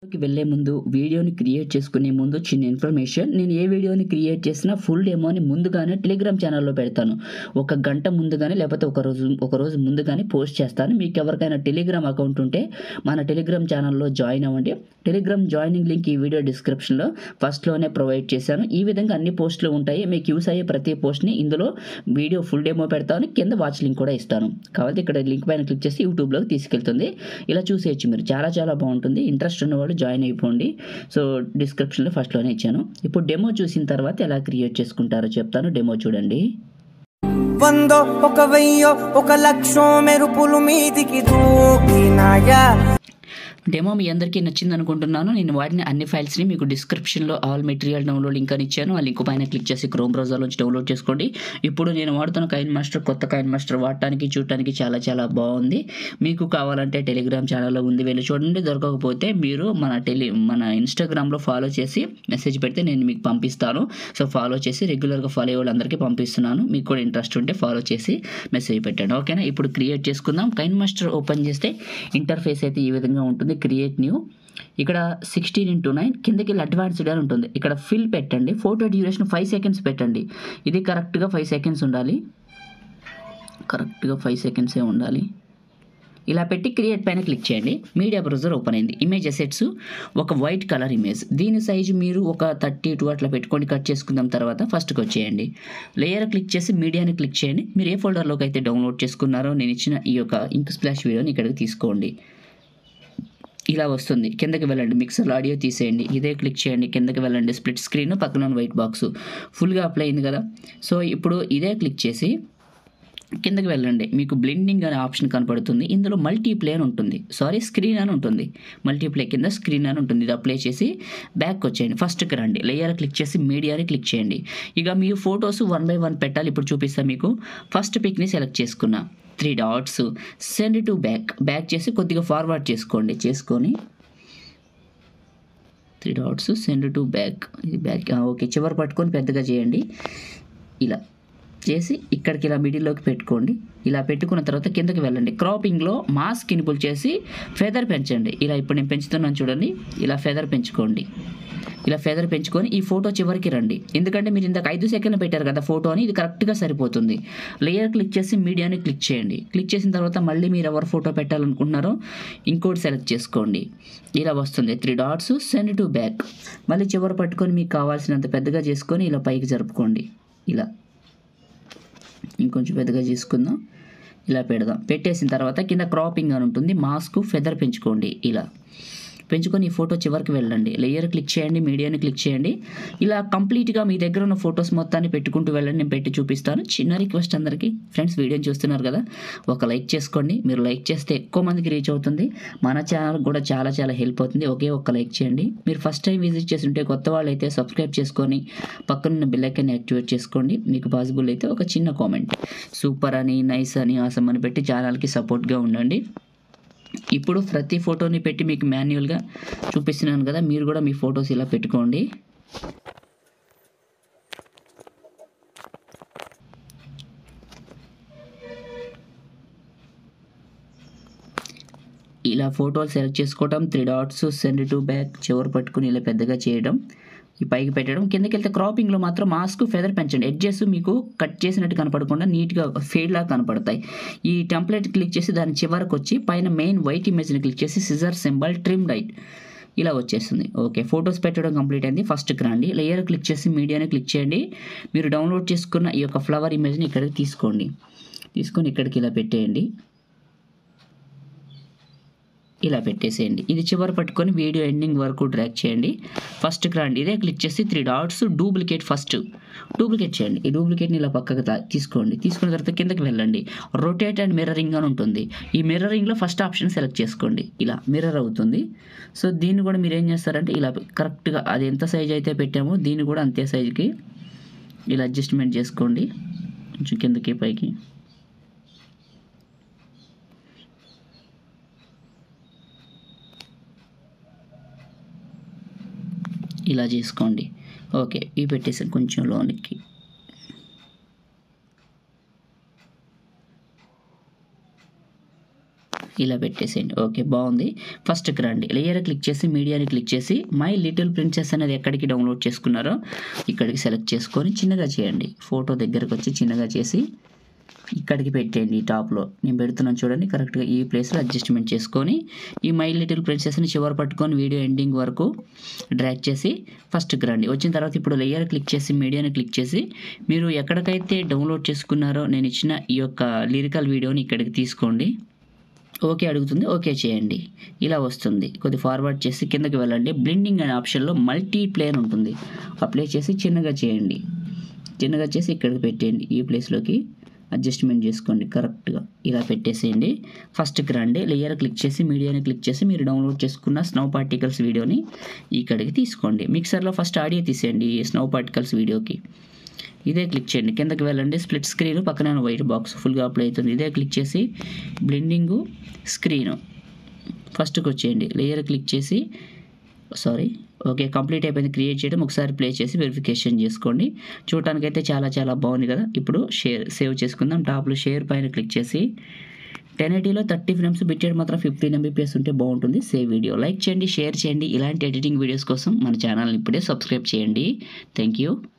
కి వెళ్ళే ముందు వీడియోని క్రియేట్ చేసుకునే ముందు చిన్న ఇన్ఫర్మేషన్ నేను ఏ వీడియోని క్రియేట్ చేసినా ఫుల్ డెమోని ముందుగానే టెలిగ్రామ్ ఛానల్లో పెడతాను ఒక గంట ముందుగానే లేకపోతే ఒక రోజు ఒక రోజు ముందుగానే పోస్ట్ చేస్తాను మీకు ఎవరికైనా టెలిగ్రామ్ అకౌంట్ ఉంటే మన టెలిగ్రామ్ ఛానల్లో జాయిన్ అవ్వండి టెలిగ్రామ్ జాయినింగ్ లింక్ ఈ వీడియో డిస్క్రిప్షన్లో ఫస్ట్లోనే ప్రొవైడ్ చేశాను ఈ విధంగా అన్ని పోస్టులు ఉంటాయి మీకు యూస్ అయ్యే ప్రతి పోస్ట్ని ఇందులో వీడియో ఫుల్ డెమో పెడతాను కింద వాచ్ లింక్ కూడా ఇస్తాను కాబట్టి ఇక్కడ లింక్ పైన క్లిక్ చేసి యూట్యూబ్లోకి తీసుకెళ్తుంది ఇలా చూసేయచ్చు మీరు చాలా చాలా బాగుంటుంది ఇంట్రెస్ట్ ఉన్నవాళ్ళు జాయిన్ అయిపోండి సో డిస్క్రిప్షన్లో ఫస్ట్లోనే ఇచ్చాను ఇప్పుడు డెమో చూసిన తర్వాత ఎలా క్రియేట్ చేసుకుంటారో చెప్తాను డెమో చూడండి వందో ఒక వెయ్యో ఒక లక్షో మెరుపులు మీదికి దూకినాయా డెమో మీ అందరికీ నచ్చింది అనుకుంటున్నాను నేను వాడిన అన్ని ఫైల్స్ని మీకు డిస్క్రిప్షన్లో ఆల్ మెటీరియల్ డౌన్లోడ్ లింక్ అని ఇచ్చాను ఆ లింక్ పైన క్లిక్ చేసి క్రోమ్ బ్రౌజర్ నుంచి డౌన్లోడ్ చేసుకోండి ఇప్పుడు నేను వాడుతున్న కైన్ మాస్టర్ కొత్త కైన్ మాస్టర్ వాడటానికి చూడటానికి చాలా చాలా బాగుంది మీకు కావాలంటే టెలిగ్రామ్ ఛానల్లో ఉంది వెళ్ళి చూడండి దొరకకపోతే మీరు మన టెలి మన ఇన్స్టాగ్రామ్లో ఫాలో చేసి మెసేజ్ పెడితే నేను మీకు పంపిస్తాను సో ఫాలో చేసి రెగ్యులర్గా ఫాలో అయ్యే వాళ్ళందరికీ పంపిస్తున్నాను మీకు కూడా ఇంట్రెస్ట్ ఉంటే ఫాలో చేసి మెసేజ్ పెట్టండి ఓకేనా ఇప్పుడు క్రియేట్ చేసుకుందాం కైన్ మాస్టర్ ఓపెన్ చేస్తే ఇంటర్ఫేస్ అయితే ఈ విధంగా ఉంటుంది క్రియేట్ న్యూ ఇక్కడ సిక్స్టీన్ ఇంటూ నైన్ కిందకి వెళ్ళి అడ్వాన్స్డ్ అని ఉంటుంది ఇక్కడ ఫిల్ పెట్టండి ఫోటో డ్యూరేషన్ ఫైవ్ సెకండ్స్ పెట్టండి ఇది కరెక్ట్గా ఫైవ్ సెకండ్స్ ఉండాలి కరెక్ట్గా ఫైవ్ సెకండ్సే ఉండాలి ఇలా పెట్టి క్రియేట్ పైన క్లిక్ చేయండి మీడియా బ్రౌజర్ ఓపెన్ అయింది ఇమేజ్ అసెట్స్ ఒక వైట్ కలర్ ఇమేజ్ దీని సైజు మీరు ఒక థర్టీ టూ అట్లా పెట్టుకొని కట్ చేసుకుందాం తర్వాత ఫస్ట్కి వచ్చేయండి లేయర్ క్లిక్ చేసి మీడియాని క్లిక్ చేయండి మీరు ఏ ఫోల్డర్లోకి అయితే డౌన్లోడ్ చేసుకున్నారో నేను ఇచ్చిన ఈ యొక్క ఇంక్ స్ప్లాష్ వీడియోని ఇక్కడికి తీసుకోండి ఇలా వస్తుంది కిందకి వెళ్ళండి మిక్సర్ ఆడియో తీసేయండి ఇదే క్లిక్ చేయండి కిందకి వెళ్ళండి స్ప్లిట్ స్క్రీన్ పక్కన వైట్ బాక్స్ ఫుల్గా అప్లై అయింది కదా సో ఇప్పుడు ఇదే క్లిక్ చేసి కిందకి వెళ్ళండి మీకు బ్లెండింగ్ అనే ఆప్షన్ కనపడుతుంది ఇందులో మల్టీప్లే అని ఉంటుంది సారీ స్క్రీన్ అని ఉంటుంది మల్టీప్లే కింద స్క్రీన్ అని ఉంటుంది ఇది అప్లై చేసి బ్యాక్ వచ్చేయండి ఫస్ట్కి రండి లేయర్ క్లిక్ చేసి మీడియాని క్లిక్ చేయండి ఇక మీ ఫొటోస్ వన్ బై వన్ పెట్టాలి ఇప్పుడు చూపిస్తాను మీకు ఫస్ట్ పిక్ని సెలెక్ట్ చేసుకున్నా three dots send to back back చేసి కొద్దిగా ఫార్వర్డ్ చేసుకోండి చేసుకొని three dots send to back ఇది బ్యాక్ ఓకే చివరి పట్టుకొని పెద్దగా చేయండి ఇలా చేసి ఇక్కడికి ఇలా మిడిల్లోకి పెట్టుకోండి ఇలా పెట్టుకున్న తర్వాత కిందకి వెళ్ళండి క్రాపింగ్లో మాస్క్ ఇన్పుల్ చేసి ఫెదర్ పెంచండి ఇలా ఇప్పుడు నేను పెంచుతున్నాను చూడండి ఇలా ఫెదర్ పెంచుకోండి ఇలా ఫెదర్ పెంచుకొని ఈ ఫోటో చివరికి రండి ఎందుకంటే మీరు ఇందాక ఐదు సెకండ్లు పెట్టారు కదా ఫోటో అని ఇది కరెక్ట్గా సరిపోతుంది లేయర్ క్లిక్ చేసి మీడియాని క్లిక్ చేయండి క్లిక్ చేసిన తర్వాత మళ్ళీ మీరు ఎవరు ఫోటో పెట్టాలనుకుంటున్నారో ఇంకోటి సెలెక్ట్ చేసుకోండి ఇలా వస్తుంది three dots send to back మళ్ళీ చివరి పట్టుకొని మీకు కావాల్సినంత పెద్దగా చేసుకొని ఇలా పైకి జరుపుకోండి ఇలా ఇంకొంచెం పెద్దగా చేసుకుందాం ఇలా పెడదాం పెట్టేసిన తర్వాత కింద క్రాపింగ్ అని ఉంటుంది మాస్క్ ఫెదర్ పెంచుకోండి ఇలా పెంచుకొని ఈ ఫోటో చివరికి వెళ్ళండి లేయర్ క్లిక్ చేయండి మీడియాని క్లిక్ చేయండి ఇలా కంప్లీట్గా మీ దగ్గర ఉన్న ఫొటోస్ మొత్తాన్ని పెట్టుకుంటూ వెళ్ళండి నేను పెట్టి చూపిస్తాను చిన్న రిక్వెస్ట్ అందరికీ ఫ్రెండ్స్ వీడియోని చూస్తున్నారు కదా ఒక లైక్ చేసుకోండి మీరు లైక్ చేస్తే ఎక్కువ మందికి రీచ్ అవుతుంది మన ఛానల్ కూడా చాలా చాలా హెల్ప్ అవుతుంది ఒకే ఒక్క లైక్ చేయండి మీరు ఫస్ట్ టైం విజిట్ చేస్తుంటే కొత్త వాళ్ళు అయితే సబ్స్క్రైబ్ చేసుకొని పక్కనున్న బెల్ ఐకాన్ యాక్టివేట్ చేసుకోండి మీకు పాసిబుల్ అయితే ఒక చిన్న కామెంట్ సూపర్ అని నైస్ అని ఆసమ్ అని పెట్టి ఛానల్కి సపోర్ట్గా ఉండండి ఇప్పుడు ప్రతి ఫోటోని పెట్టి మీకు మాన్యువల్గా చూపిస్తున్నాను కదా మీరు కూడా మీ ఫొటోస్ ఇలా పెట్టుకోండి ఇలా ఫోటోలు సెలెక్ట్ చేసుకోవడం three dots send to back చివరి పట్టుకుని ఇలా పెద్దగా చేయడం ఈ పైకి పెట్టడం కిందకి వెళ్తే క్రాపింగ్లో మాత్రం మాస్క్ ఫెదర్ పెంచండి ఎడ్జెస్ మీకు కట్ చేసినట్టు కనపడకుండా నీట్గా ఫేడ్ లాగా కనపడతాయి ఈ టెంప్లెట్ క్లిక్ చేసి దాని చివరకు వచ్చి పైన మెయిన్ వైట్ ఇమేజ్ని క్లిక్ చేసి సిజర్ సింబల్ ట్రిమ్ రైట్ ఇలా వచ్చేస్తుంది ఓకే ఫొటోస్ పెట్టడం కంప్లీట్ అయింది ఫస్ట్కి రండి లేయర్ క్లిక్ చేసి మీడియాని క్లిక్ చేయండి మీరు డౌన్లోడ్ చేసుకున్న ఈ యొక్క ఫ్లవర్ ఇమేజ్ని ఇక్కడికి తీసుకోండి తీసుకొని ఇక్కడికి ఇలా పెట్టేయండి ఇలా పెట్టేసేయండి ఇది చివరి పట్టుకొని వీడియో ఎండింగ్ వరకు డ్రాక్ చేయండి ఫస్ట్కి రండి ఇదే క్లిక్ చేసి three dots duplicate first duplicate చేయండి ఈ డూప్లికేట్ని ఇలా పక్కకు తా- తీసుకోండి తీసుకున్న తర్వాత కిందకి వెళ్ళండి రొటేట్ అండ్ మిర్రరింగ్ అని ఉంటుంది ఈ మిర్రరింగ్లో ఫస్ట్ ఆప్షన్ సెలెక్ట్ చేసుకోండి ఇలా మిర్రర్ అవుతుంది సో దీన్ని కూడా మీరు ఏం చేస్తారంటే ఇలా కరెక్ట్గా అది ఎంత సైజ్ అయితే పెట్టామో దీన్ని కూడా అంతే సైజుకి ఇలా అడ్జస్ట్మెంట్ చేసుకోండి కొంచెం కిందకి పైకి ఇలా చేసుకోండి ఓకే ఇవి పెట్టేసి కొంచెం లోనికి ఇలా పెట్టేసేయండి ఓకే బాగుంది ఫస్ట్కి రండి లేయర్ క్లిక్ చేసి మీడియాని క్లిక్ చేసి మై లిటిల్ ప్రిన్సెస్ అనేది ఎక్కడికి డౌన్లోడ్ చేసుకున్నారో ఇక్కడికి సెలెక్ట్ చేసుకొని చిన్నగా చేయండి ఫోటో దగ్గరకు వచ్చి చిన్నగా చేసి ఇక్కడికి పెట్టేయండి ఈ టాప్లో నేను పెడుతున్నాను చూడండి కరెక్ట్గా ఈ ప్లేస్లో అడ్జస్ట్మెంట్ చేసుకొని ఈ మై లిటిల్ ప్రిన్సెస్ని చివరి పట్టుకొని వీడియో ఎండింగ్ వరకు డ్రాగ్ చేసి ఫస్ట్కి రండి వచ్చిన తర్వాత ఇప్పుడు లేయర్ క్లిక్ చేసి మీడియాని క్లిక్ చేసి మీరు ఎక్కడికైతే డౌన్లోడ్ చేసుకున్నారో నేను ఇచ్చిన ఈ యొక్క లిరికల్ వీడియోని ఇక్కడికి తీసుకోండి ఓకే అడుగుతుంది ఓకే చేయండి ఇలా వస్తుంది కొద్ది ఫార్వర్డ్ చేసి కిందకి వెళ్ళండి బ్లెండింగ్ అనే ఆప్షన్లో మల్టీ ప్లేన్ ఉంటుంది అప్లై చేసి చిన్నగా చేయండి చిన్నగా చేసి ఇక్కడికి పెట్టేయండి ఈ ప్లేస్లోకి అడ్జస్ట్మెంట్ చేసుకోండి కరెక్ట్గా ఇలా పెట్టేసేయండి ఫస్ట్కి రండి లేయర్ క్లిక్ చేసి మీడియాని క్లిక్ చేసి మీరు డౌన్లోడ్ చేసుకున్న స్నో పార్టికల్స్ వీడియోని ఇక్కడికి తీసుకోండి మిక్సర్లో ఫస్ట్ ఆడియో తీసేయండి ఈ స్నో పార్టికల్స్ వీడియోకి ఇదే క్లిక్ చేయండి కిందకి వెళ్ళండి స్ప్లిట్ స్క్రీన్ పక్కన వైట్ బాక్స్ ఫుల్గా అప్లై అవుతుంది ఇదే క్లిక్ చేసి బ్లెండింగు స్క్రీను ఫస్ట్కి వచ్చేయండి లేయర్ క్లిక్ చేసి సారీ ఓకే కంప్లీట్ అయిపోయింది క్రియేట్ చేయడం ఒకసారి ప్లే చేసి వెరిఫికేషన్ చేసుకోండి చూడటానికి అయితే చాలా చాలా బాగుంది కదా ఇప్పుడు షేర్ సేవ్ చేసుకుందాం టాప్లో షేర్ పైన క్లిక్ చేసి టెన్ ఎయిటీలో థర్టీ ఫ్రేమ్స్ బిట్టెడ్ మాత్రం ఫిఫ్టీన్ ఎంబీపీఎస్ ఉంటే బాగుంటుంది సేవ్ వీడియో లైక్ చేయండి షేర్ చేయండి ఇలాంటి ఎడిటింగ్ వీడియోస్ కోసం మన ఛానల్ని ఇప్పుడే సబ్స్క్రైబ్ చేయండి థ్యాంక్ యూ